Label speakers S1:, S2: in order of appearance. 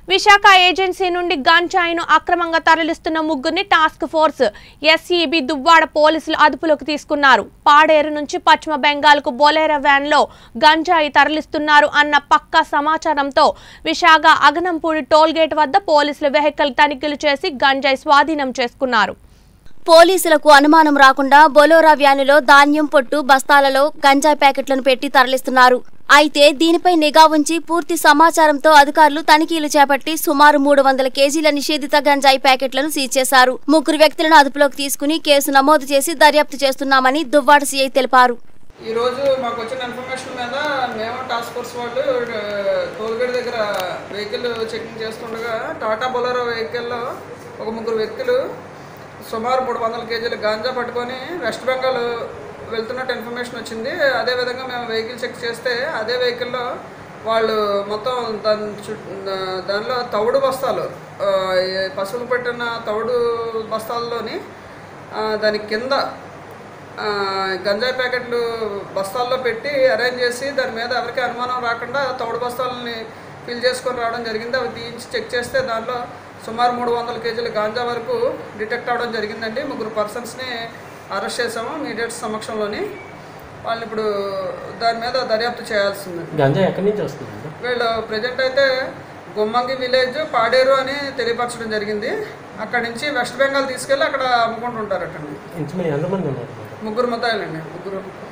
S1: Visakha agency నుండి గంజాయిను అక్రమంగా తరలిస్తున్న ముగ్గురిని టాస్క్ ఫోర్స్ ఎస్ఈబి దువ్వాడ పోలీసులు అదుపులోకి తీసుకున్నారు పాడేరు నుంచి పశ్చిమ బెంగాల్కు బొలేరా వ్యాన్లో గంజాయి తరలిస్తున్నారు అన్న పక్కా సమాచారంతో విశాఖ అగనంపూడి టోల్గేట్ వద్ద పోలీసులు వెహికల్ తనిఖీలు చేసి గంజాయి స్వాధీనం చేసుకున్నారు
S2: పోలీసులకు అనుమానం రాకుండా బొలోరా వ్యానులో ధాన్యం పొట్టు బస్తాలలో గంజాయి ప్యాకెట్లను పెట్టి తరలిస్తున్నారు అయితే దీనిపై నిఘా ఉంచి పూర్తి సమాచారంతో అధికారులు తనిఖీలు చేపట్టి సుమారు మూడు వందల కేజీల నిషేధిత గంజాయి ప్యాకెట్లను సీజ్ చేశారు ముగ్గురు వ్యక్తులను అదుపులోకి తీసుకుని కేసు నమోదు చేసి దర్యాప్తు చేస్తున్నామని దువ్వాడ సీఐ తెలిపారు
S3: ఈ రోజు మాకు వచ్చిన ఇన్ఫర్మేషన్ మీద మేము టాస్క్ ఫోర్స్ వాళ్ళు టోల్గేట్ దగ్గర వెహికల్ చెకింగ్ చేస్తుండగా టాటా బొలరో వెహికల్లో ఒక ముగ్గురు వ్యక్తులు సుమారు మూడు వందల కేజీల గాంజా పట్టుకొని వెస్ట్ బెంగాల్ వెళ్తున్నట్టు ఇన్ఫర్మేషన్ వచ్చింది అదేవిధంగా మేము వెహికల్ చెక్ చేస్తే అదే వెహికల్లో వాళ్ళు మొత్తం దాని చుట్టూ దానిలో తవుడు బస్తాలు ఆ, ఈ పశువులు పెట్టిన తవుడు బస్తాల్లోని ఆ, దాని కింద ఆ, గంజాయి ప్యాకెట్లు బస్తాల్లో పెట్టి అరేంజ్ చేసి దాని మీద ఎవరికి అనుమానం రాకుండా తౌడు బస్తాలని ఫిల్ చేసుకొని రావడం జరిగింది అవి తీయించి చెక్ చేస్తే దానిలో సుమారు మూడు వందల కేజీల గాంజా వరకు డిటెక్ట్ అవ్వడం జరిగిందండి ముగ్గురు పర్సన్స్ని అరెస్ట్ చేసాము మీడియట్స్ సమక్షంలోని వాళ్ళని ఇప్పుడు దాని మీద దర్యాప్తు చేయాల్సింది
S4: గంజా ఎక్కడి నుంచి వస్తుందండి
S3: వీళ్ళు ప్రజెంట్ అయితే గుమ్మంగి విలేజ్ పాడేరు అని తెలియపరచడం జరిగింది అక్కడి నుంచి వెస్ట్ బెంగాల్ తీసుకెళ్ళి అక్కడ అమ్ముకుంటుంటారటండి
S4: ఇంచుమించు ఎంతమంది ఉన్నారు
S3: ముగ్గురు ముద్దాయిలండి ముగ్గురు